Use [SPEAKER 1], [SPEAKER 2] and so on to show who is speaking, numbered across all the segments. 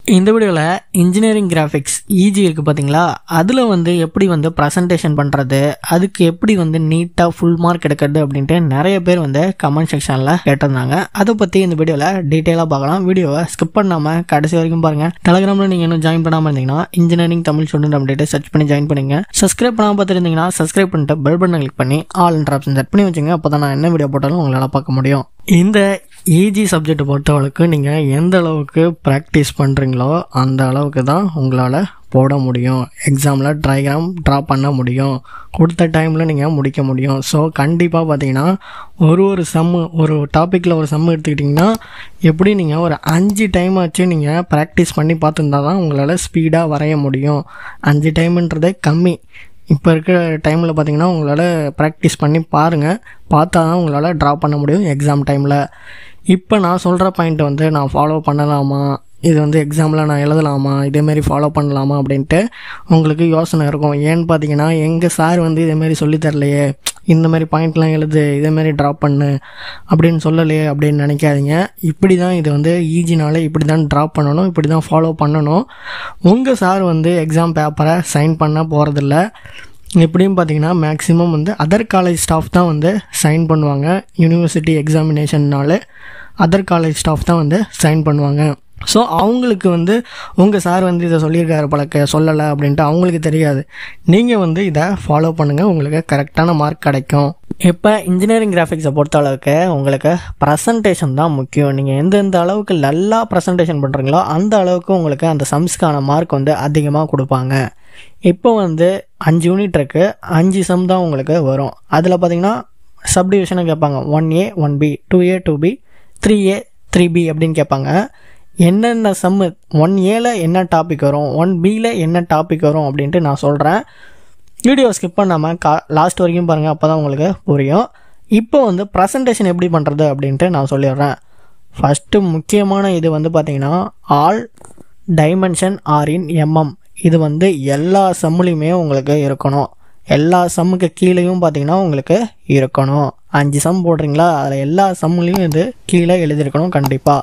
[SPEAKER 1] இந்த வீடியோவில் engineering graphics EEG இருக்குது பார்த்தீங்களா அதில் வந்து எப்படி வந்து ப்ரெசன்டேஷன் பண்ணுறது அதுக்கு எப்படி வந்து நீட்டாக ஃபுல் மார்க் எடுக்கிறது அப்படின்ட்டு நிறைய பேர் வந்து கமெண்ட் செக்ஷனில் கேட்டிருந்தாங்க அதை பற்றி இந்த வீடியோவில் டீட்டெயிலாக பார்க்கலாம் வீடியோவை ஸ்கிப் பண்ணாமல் கடைசி வரைக்கும் பாருங்கள் டெலகிராமில் நீங்கள் இன்னும் ஜாயின் பண்ணாமல் இருந்தீங்கன்னா இன்ஜினியரிங் தமிழ் ஸ்டூடெண்ட் அப்படின்ட்டு சர்ச் பண்ணி ஜாயின் பண்ணுங்க சப்ஸ்கிரைப் பண்ணாமல் பார்த்துருந்தீங்கன்னா சப்ஸ்கிரைப் பண்ணிட்டு பெல் பட்டனை கிளிக் பண்ணி ஆல் என்ற ஆப்ஷன் செட் பண்ணி வச்சுங்க அப்போ தான் நான் என்ன வீடியோ போட்டாலும் உங்களால் பார்க்க முடியும் இந்த ஈஜி சப்ஜெக்ட் பொறுத்தவரைக்கு நீங்கள் எந்த அளவுக்கு ப்ராக்டிஸ் பண்ணுறீங்களோ அந்த அளவுக்கு தான் உங்களால் போட முடியும் எக்ஸாமில் ட்ரைகிராம் ட்ரா பண்ண முடியும் கொடுத்த டைமில் நீங்கள் முடிக்க முடியும் ஸோ கண்டிப்பாக பார்த்தீங்கன்னா ஒரு ஒரு சம்மு ஒரு டாப்பிக்கில் ஒரு சம்மு எடுத்துக்கிட்டிங்கன்னா எப்படி நீங்கள் ஒரு அஞ்சு டைம் ஆச்சு நீங்கள் ப்ராக்டிஸ் பண்ணி பார்த்துருந்தா தான் உங்களால் ஸ்பீடாக வரைய முடியும் அஞ்சு டைமுன்றதே கம்மி இப்போ இருக்கிற டைமில் பார்த்தீங்கன்னா உங்களால் ப்ராக்டிஸ் பண்ணி பாருங்கள் பார்த்தா தான் உங்களால் ட்ரா பண்ண முடியும் எக்ஸாம் டைமில் இப்போ நான் சொல்கிற பாயிண்ட் வந்து நான் ஃபாலோ பண்ணலாமா இது வந்து எக்ஸாமில் நான் எழுதலாமா இதேமாரி ஃபாலோ பண்ணலாமா அப்படின்ட்டு உங்களுக்கு யோசனை இருக்கும் ஏன்னு பார்த்தீங்கன்னா எங்கள் சார் வந்து இதேமாரி சொல்லித் தரலையே இந்த மாதிரி பாயிண்ட்லாம் எழுது இதேமாரி ட்ராப் பண்ணு அப்படின்னு சொல்லலையே அப்படின்னு நினைக்காதீங்க இப்படி தான் இது வந்து ஈஸினால இப்படி தான் ட்ராப் பண்ணணும் இப்படி தான் ஃபாலோ பண்ணணும் உங்கள் சார் வந்து எக்ஸாம் பேப்பரை சைன் பண்ண போகிறதில்ல எப்படியும் பார்த்தீங்கன்னா மேக்ஸிமம் வந்து அதர் காலேஜ் ஸ்டாஃப் தான் வந்து சைன் பண்ணுவாங்க யூனிவர்சிட்டி எக்ஸாமினேஷன்னால அதர் காலேஜ் ஸ்டாஃப் தான் வந்து சைன் பண்ணுவாங்க ஸோ அவங்களுக்கு வந்து உங்கள் சார் வந்து இதை சொல்லியிருக்காரு பழக்க சொல்லலை அப்படின்ட்டு அவங்களுக்கு தெரியாது நீங்கள் வந்து இதை ஃபாலோ பண்ணுங்கள் உங்களுக்கு கரெக்டான மார்க் கிடைக்கும் இப்போ இன்ஜினியரிங் கிராஃபிக்ஸை பொறுத்த அளவுக்கு உங்களுக்கு ப்ரெசன்டேஷன் தான் முக்கியம் நீங்கள் எந்தெந்த அளவுக்கு நல்லா ப்ரெசன்டேஷன் பண்ணுறீங்களோ அந்த அளவுக்கு உங்களுக்கு அந்த சம்ஸ்க்கான மார்க் வந்து அதிகமாக கொடுப்பாங்க இப்போ வந்து அஞ்சு யூனிட் இருக்குது அஞ்சு சம் தான் உங்களுக்கு வரும் அதில் பார்த்தீங்கன்னா சப்டிவிஷனை கேட்பாங்க one A one B two A two B three A three B அப்படின்னு கேட்பாங்க என்னென்ன சம்மு ஒன் ஏல என்ன டாபிக் வரும் ஒன் பியில் என்ன டாபிக் வரும் அப்படின்ட்டு நான் சொல்கிறேன் வீடியோ ஸ்கிப் பண்ணாமல் கா லாஸ்ட் வரைக்கும் பாருங்கள் அப்போ தான் உங்களுக்கு புரியும் இப்போ வந்து ப்ரெசன்டேஷன் எப்படி பண்ணுறது அப்படின்ட்டு நான் சொல்லிடுறேன் ஃபஸ்ட்டு முக்கியமான இது வந்து பார்த்திங்கன்னா all dimension are in mm இது வந்து எல்லா சம்முலையுமே உங்களுக்கு இருக்கணும் எல்லா சம்முக்கு கீழேயும் பார்த்தீங்கன்னா உங்களுக்கு இருக்கணும் அஞ்சு சம் போடுறீங்களா அதில் எல்லா சம்முலையும் இது கீழே எழுதியிருக்கணும் கண்டிப்பாக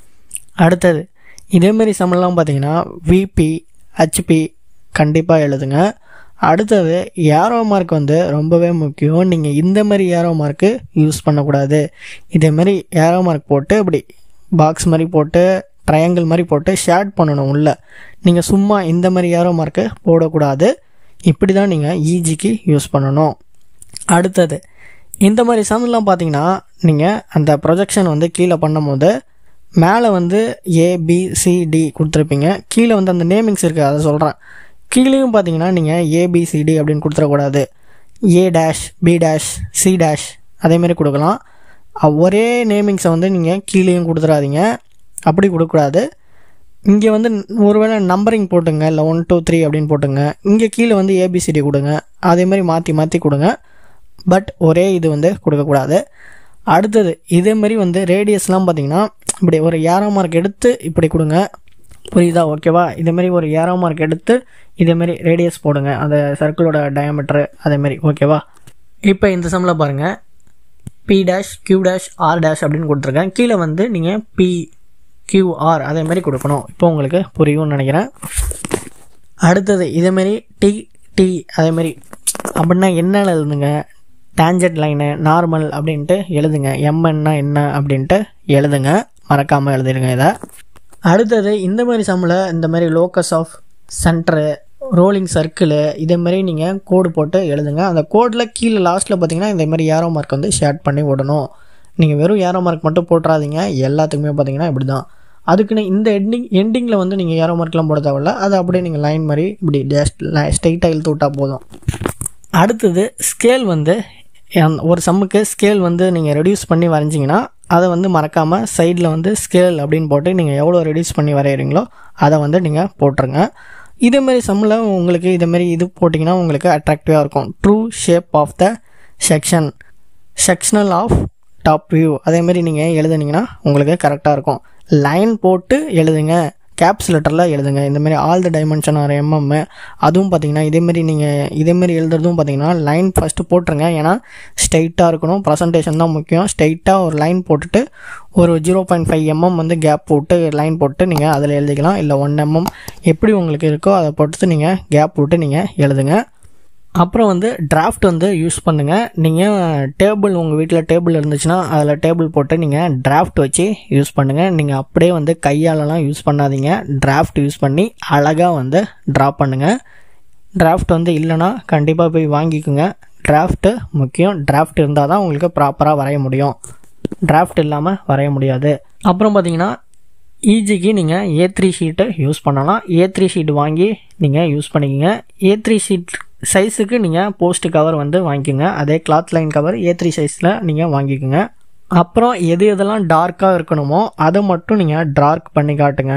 [SPEAKER 1] அடுத்தது இதேமாரி சம்மெல்லாம் பார்த்தீங்கன்னா விபி ஹெச்பி கண்டிப்பாக எழுதுங்க அடுத்தது ஏரோ மார்க் வந்து ரொம்பவே முக்கியம் நீங்கள் இந்த மாதிரி ஏரோ மார்க்கு யூஸ் பண்ணக்கூடாது இதேமாரி ஏரோ மார்க் போட்டு இப்படி பாக்ஸ் மாதிரி போட்டு ட்ரையாங்கிள் மாதிரி போட்டு ஷேட் பண்ணணும் உள்ள நீங்கள் சும்மா இந்த மாதிரி ஏரோ மார்க்கு போடக்கூடாது இப்படி தான் நீங்கள் ஈஜிக்கு யூஸ் பண்ணணும் அடுத்தது இந்த மாதிரி சம்லாம் பார்த்தீங்கன்னா நீங்கள் அந்த ப்ரொஜெக்ஷன் வந்து கீழே பண்ணும்போது மேலே வந்து ஏபிசிடி கொடுத்துருப்பீங்க கீழே வந்து அந்த நேமிங்ஸ் இருக்குது அதை சொல்கிறேன் கீழேயும் பார்த்தீங்கன்னா நீங்கள் ஏபிசிடி அப்படின்னு கொடுத்துடக்கூடாது A dash B dash C dash அதேமாரி கொடுக்கலாம் ஒரே நேமிங்ஸை வந்து நீங்கள் கீழேயும் கொடுத்துடாதீங்க அப்படி கொடுக்கக்கூடாது இங்கே வந்து ஒருவேளை நம்பரிங் போட்டுங்க இல்லை ஒன் டூ த்ரீ அப்படின்னு போட்டுங்க இங்கே கீழே வந்து ஏபிசிடி கொடுங்க அதேமாதிரி மாற்றி மாற்றி கொடுங்க பட் ஒரே இது வந்து கொடுக்கக்கூடாது அடுத்தது இதேமாரி வந்து ரேடியஸ்லாம் பார்த்தீங்கன்னா இப்படி ஒரு ஏரோ மார்க் எடுத்து இப்படி கொடுங்க புரியுதா ஓகேவா இதேமாரி ஒரு ஏரோ மார்க் எடுத்து இதேமாரி ரேடியஸ் போடுங்க அந்த சர்க்கிளோட டயமீட்ரு அதேமாரி ஓகேவா இப்போ இந்த சம்மில் பாருங்கள் P dash Q dash R dash அப்படின்னு கொடுத்துருக்கேன் கீழே வந்து நீங்கள் பி கியூஆர் அதே மாதிரி கொடுக்கணும் இப்போ உங்களுக்கு புரியும்னு நினைக்கிறேன் அடுத்தது இதேமாரி டி டி அதேமாரி அப்படின்னா என்ன எழுதுங்க டேஞ்சட் லைனு நார்மல் அப்படின்ட்டு எழுதுங்க எம்என்னா என்ன அப்படின்ட்டு எழுதுங்க மறக்காமல் எழுதிடுங்க இதை அடுத்தது இந்த மாதிரி சம்மில் இந்த மாதிரி locus of centre rolling circle இதே மாதிரி நீங்கள் கோடு போட்டு எழுதுங்க அந்த கோடில் கீழே லாஸ்ட்டில் பார்த்தீங்கன்னா இந்த மாதிரி ஏரோ மார்க் வந்து ஷேட் பண்ணி விடணும் நீங்கள் வெறும் ஏரோ மார்க் மட்டும் போட்டுறாதீங்க எல்லாத்துக்குமே பார்த்தீங்கன்னா இப்படி தான் அதுக்குன்னு இந்த எண்டிங் எண்டிங்கில் வந்து நீங்கள் ஏரோ மார்க்லாம் போட தேவையில்ல அதை அப்படியே நீங்கள் லைன் மாதிரி இப்படி ஜஸ்ட் ஸ்ட்ரைட்டாக இழுத்து விட்டால் போதும் அடுத்தது ஸ்கேல் வந்து ஒரு சம்முக்கு ஸ்கேல் வந்து நீங்கள் ரெடியூஸ் பண்ணி வரைஞ்சிங்கன்னா அதை வந்து மறக்காமல் சைடில் வந்து ஸ்கேல் அப்படின்னு போட்டு நீங்கள் எவ்வளோ ரெடியூஸ் பண்ணி வரைகிறீங்களோ அதை வந்து நீங்கள் போட்டுருங்க இதேமாரி சம்மில் உங்களுக்கு இதேமாரி இது போட்டிங்கன்னா உங்களுக்கு அட்ராக்டிவாக இருக்கும் true shape of the section sectional of top view அதேமாரி நீங்கள் எழுதுனீங்கன்னா உங்களுக்கு கரெக்டாக இருக்கும் லைன் போட்டு எழுதுங்க கேப்ஸ் லெட்டரில் எழுதுங்க இந்தமாரி all the dimension are mm அதுவும் பார்த்தீங்கன்னா இதேமாரி நீங்கள் இதேமாரி எழுதுறதும் பார்த்தீங்கன்னா லைன் ஃபஸ்ட்டு போட்டுருங்க ஏன்னா ஸ்ட்ரைட்டாக இருக்கணும் ப்ரெசன்டேஷன் தான் முக்கியம் ஸ்ட்ரைட்டாக ஒரு லைன் போட்டுட்டு ஒரு ஜீரோ பாயிண்ட் ஃபைவ் எம்எம் வந்து கேப் போட்டு லைன் போட்டு நீங்கள் அதில் எழுதிக்கலாம் இல்லை ஒன் எம்எம் எப்படி உங்களுக்கு இருக்கோ அதை பொறுத்து நீங்கள் கேப் போட்டு நீங்கள் எழுதுங்க அப்புறம் வந்து டிராஃப்ட் வந்து யூஸ் பண்ணுங்கள் நீங்கள் டேபிள் உங்கள் வீட்டில் டேபிள் இருந்துச்சுன்னா அதில் டேபிள் போட்டு நீங்கள் டிராஃப்ட் வச்சு யூஸ் பண்ணுங்கள் நீங்கள் அப்படியே வந்து கையாலலாம் யூஸ் பண்ணாதீங்க டிராஃப்ட் யூஸ் பண்ணி அழகாக வந்து ட்ரா பண்ணுங்கள் டிராஃப்ட் வந்து இல்லைன்னா கண்டிப்பாக போய் வாங்கிக்கோங்க டிராஃப்ட்டு முக்கியம் டிராஃப்ட் இருந்தால் தான் உங்களுக்கு ப்ராப்பராக வரைய முடியும் டிராஃப்ட் இல்லாமல் வரைய முடியாது அப்புறம் பார்த்தீங்கன்னா ஈஜிக்கு நீங்கள் ஏ த்ரீ ஷீட்டை யூஸ் பண்ணலாம் ஏ த்ரீ ஷீட் வாங்கி நீங்கள் யூஸ் பண்ணிக்கோங்க ஏ த்ரீ ஷீட் சைஸுக்கு நீங்கள் போஸ்ட் கவர் வந்து வாங்கிக்கோங்க அதே cloth line cover A three சைஸில் நீங்கள் வாங்கிக்கோங்க அப்புறம் எது எதெல்லாம் டார்க்காக இருக்கணுமோ அதை மட்டும் நீங்கள் டார்க் பண்ணி காட்டுங்க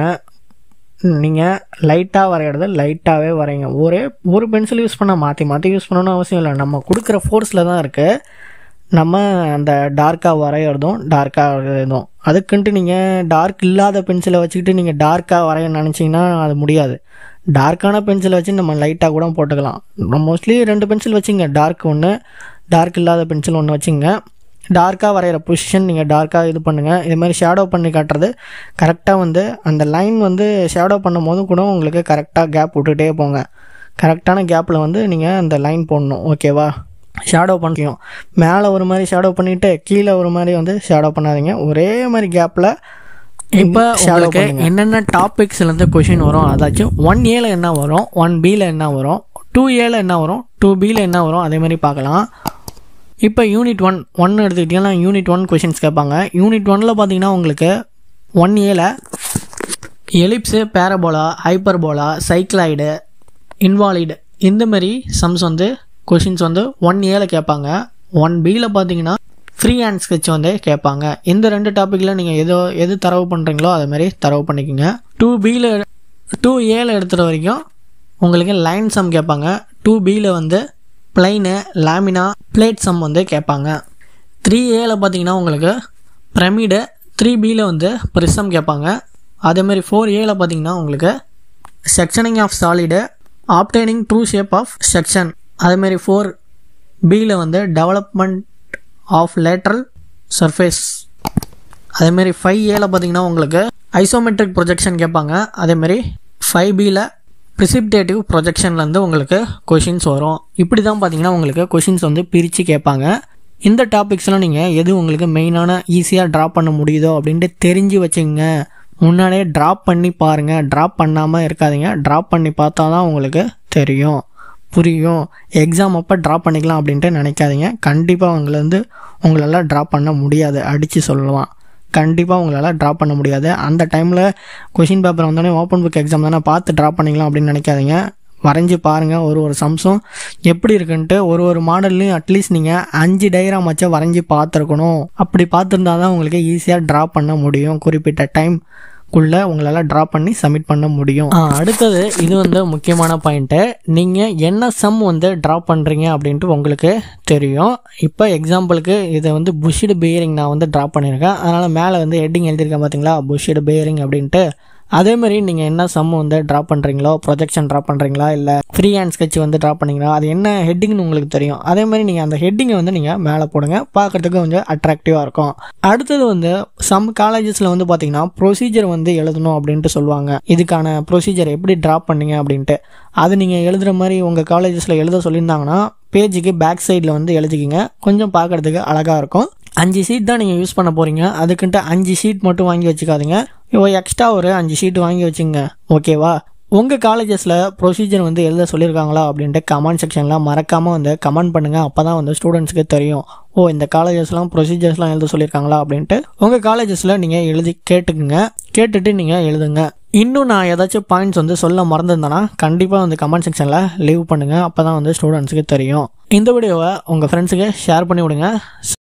[SPEAKER 1] நீங்கள் லைட்டாக வரைகிறது லைட்டாகவே வரைங்க ஒரே ஒரு பென்சில் யூஸ் பண்ண மாற்றி மாற்றி யூஸ் பண்ணணும்னு அவசியம் இல்லை நம்ம கொடுக்குற ஃபோர்ஸில் தான் இருக்குது நம்ம அந்த டார்க்காக வரைகிறதும் டார்க்காக வரைகிறதும் அதுக்குன்ட்டு நீங்கள் டார்க் இல்லாத பென்சிலை வச்சுக்கிட்டு நீங்கள் டார்க்காக வரைய நினச்சிங்கன்னா அது முடியாது டார்க்கான பென்சிலை வச்சு நம்ம லைட்டாக கூட போட்டுக்கலாம் மோஸ்ட்லி ரெண்டு பென்சில் வச்சுங்க டார்க் ஒன்று டார்க் இல்லாத பென்சில் ஒன்று வச்சுங்க டார்க்காக வரைகிற பொசிஷன் நீங்கள் டார்க்காக இது பண்ணுங்கள் இது மாதிரி ஷேடோ பண்ணி காட்டுறது கரெக்டாக வந்து அந்த லைன் வந்து ஷேடோ பண்ணும் போதும் கூட உங்களுக்கு கரெக்டாக கேப் விட்டுட்டே போங்க கரெக்டான கேப்பில் வந்து நீங்கள் அந்த லைன் போடணும் ஓகேவா ஷேடோ பண்ணிக்கணும் மேலே ஒரு மாதிரி ஷேடோ பண்ணிவிட்டு கீழே ஒரு மாதிரி வந்து ஷேடோ பண்ணாதீங்க ஒரே மாதிரி கேப்பில் இப்போ உங்களுக்கு என்னென்ன டாபிக்ஸ்லேருந்து கொஷின் வரும் அதாச்சும் ஒன் ஏல என்ன வரும் ஒன் பியில் என்ன வரும் டூ ஏல என்ன வரும் டூ பியில் என்ன வரும் அதே மாதிரி பார்க்கலாம் இப்போ யூனிட் ஒன் ஒன் எடுத்துக்கிட்டிங்கன்னா யூனிட் ஒன் கொஷின்ஸ் கேட்பாங்க யூனிட் ஒனில் பார்த்தீங்கன்னா உங்களுக்கு ஒன் ஏல ellipse parabola hyperbola cycloid involute இந்த மாதிரி சம்ஸ் வந்து கொஷின்ஸ் வந்து ஒன் ஏல கேட்பாங்க ஒன் பியில் பார்த்தீங்கன்னா ஃப்ரீ ஹேண்ட் ஸ்கெட்ச் வந்து கேட்பாங்க இந்த ரெண்டு டாப்பிக்கில் நீங்கள் எதோ எது தரவு பண்ணுறீங்களோ அது மாதிரி தரவு பண்ணிக்கோங்க டூ பியில் டூ ஏல எடுத்துகிற வரைக்கும் உங்களுக்கு லைன் சம் கேட்பாங்க டூ பியில் வந்து பிளைனு லேமினா பிளேட் சம் வந்து கேட்பாங்க த்ரீ ஏல பார்த்தீங்கன்னா உங்களுக்கு பிரமிடு த்ரீ பியில் வந்து ப்ரிசம் கேட்பாங்க அதேமாதிரி ஃபோர் ஏல பார்த்தீங்கன்னா உங்களுக்கு sectioning of solid obtaining true shape of section அதேமாதிரி ஃபோர் பியில் வந்து டெவலப்மெண்ட் ஆஃப் லேட்ரல் சர்ஃபேஸ் அதேமாரி ஃபைவ் ஏல பார்த்தீங்கன்னா உங்களுக்கு ஐசோமெட்ரிக் ப்ரொஜெக்ஷன் கேட்பாங்க அதேமாரி ஃபைவ் பியில் ப்ரிசிப்டேட்டிவ் ப்ரொஜெக்ஷன்லேருந்து உங்களுக்கு கொஷின்ஸ் வரும் இப்படி தான் பார்த்தீங்கன்னா உங்களுக்கு கொஷின்ஸ் வந்து பிரித்து கேட்பாங்க இந்த டாபிக்ஸ்லாம் நீங்கள் எது உங்களுக்கு மெயினான ஈஸியாக ட்ராப் பண்ண முடியுதோ அப்படின்ட்டு தெரிஞ்சு வச்சுங்க முன்னாடியே ட்ராப் பண்ணி பாருங்கள் ட்ராப் பண்ணாமல் இருக்காதீங்க ட்ராப் பண்ணி பார்த்தா தான் உங்களுக்கு தெரியும் புரியும் எக்ஸாம் அப்போ ட்ராப் பண்ணிக்கலாம் அப்படின்ட்டு நினைக்காதீங்க கண்டிப்பாக உங்களை வந்து உங்களால் ட்ராப் பண்ண முடியாது அடித்து சொல்லலாம் கண்டிப்பாக உங்களால் ட்ராப் பண்ண முடியாது அந்த டைமில் கொஷின் பேப்பர் வந்தோடனே ஓப்பன் புக் எக்ஸாம் தானே பார்த்து ட்ராப் பண்ணிக்கலாம் அப்படின்னு நினைக்காதீங்க வரைஞ்சி பாருங்கள் ஒரு ஒரு சம்ஸும் எப்படி இருக்குன்ட்டு ஒரு ஒரு மாடல்லையும் அட்லீஸ்ட் நீங்கள் அஞ்சு டயக்ராம் வச்சா வரைஞ்சி பார்த்துருக்கணும் அப்படி பார்த்துருந்தா தான் உங்களுக்கு ஈஸியாக ட்ராப் பண்ண முடியும் குறிப்பிட்ட டைம் குள்ளே உங்களால் ட்ரா பண்ணி சப்மிட் பண்ண முடியும் அடுத்தது இது வந்து முக்கியமான பாயிண்ட்டு நீங்கள் என்ன சம் வந்து ட்ரா பண்ணுறீங்க அப்படின்ட்டு உங்களுக்கு தெரியும் இப்போ எக்ஸாம்பிளுக்கு இதை வந்து புஷ்டு பேரிங் நான் வந்து ட்ரா பண்ணியிருக்கேன் அதனால் மேலே வந்து ஹெட்டிங் எழுதியிருக்கேன் பார்த்தீங்களா புஷ்டு பேரிங் அப்படின்ட்டு அதே மாதிரி நீங்கள் என்ன சம் வந்து ட்ரா பண்ணுறீங்களோ ப்ரொஜெக்ஷன் ட்ரா பண்ணுறீங்களா இல்லை ஃப்ரீ ஹேண்ட் ஸ்கெட்ச் வந்து ட்ரா பண்ணீங்களா அது என்ன ஹெட்டிங்னு உங்களுக்கு தெரியும் அதே மாதிரி நீங்கள் அந்த ஹெட்டிங்கை வந்து நீங்கள் மேலே போடுங்க பார்க்குறதுக்கு கொஞ்சம் அட்ராக்டிவாக இருக்கும் அடுத்தது வந்து சம் காலேஜஸில் வந்து பார்த்தீங்கன்னா ப்ரொசீஜர் வந்து எழுதணும் அப்படின்ட்டு சொல்லுவாங்க இதுக்கான ப்ரொசீஜர் எப்படி ட்ரா பண்ணீங்க அப்படின்ட்டு அது நீங்கள் எழுதுகிற மாதிரி உங்கள் காலேஜஸில் எழுத சொல்லியிருந்தாங்கன்னா பேஜுக்கு பேக் சைடில் வந்து எழுதிக்கிங்க கொஞ்சம் பார்க்குறதுக்கு அழகாக இருக்கும் அஞ்சு ஷீட் தான் நீங்கள் யூஸ் பண்ண போகிறீங்க அதுக்குன்ட்டு அஞ்சு ஷீட் மட்டும் வாங்கி வச்சுக்காதீங்க இப்போ எக்ஸ்ட்ரா ஒரு அஞ்சு ஷீட் வாங்கி வச்சுங்க ஓகேவா உங்கள் காலேஜஸில் ப்ரொசீஜர் வந்து எழுத சொல்லியிருக்காங்களா அப்படின்ட்டு கமெண்ட் செக்ஷனில் மறக்காமல் வந்து கமெண்ட் பண்ணுங்கள் அப்போ தான் வந்து ஸ்டூடெண்ட்ஸ்க்கு தெரியும் ஓ இந்த காலேஜஸ்லாம் ப்ரொசீஜர்ஸ்லாம் எழுத சொல்லியிருக்காங்களா அப்படின்ட்டு உங்கள் காலேஜஸில் நீங்கள் எழுதி கேட்டுக்குங்க கேட்டுட்டு நீங்கள் எழுதுங்க இன்னும் நான் ஏதாச்சும் பாயிண்ட்ஸ் வந்து சொல்ல மறந்துருந்தேன்னா கண்டிப்பாக வந்து கமெண்ட் செக்ஷனில் லீவ் பண்ணுங்கள் அப்போ தான் வந்து ஸ்டூடெண்ட்ஸுக்கு தெரியும் இந்த வீடியோவை உங்கள் ஃப்ரெண்ட்ஸுக்கு ஷேர் பண்ணி விடுங்க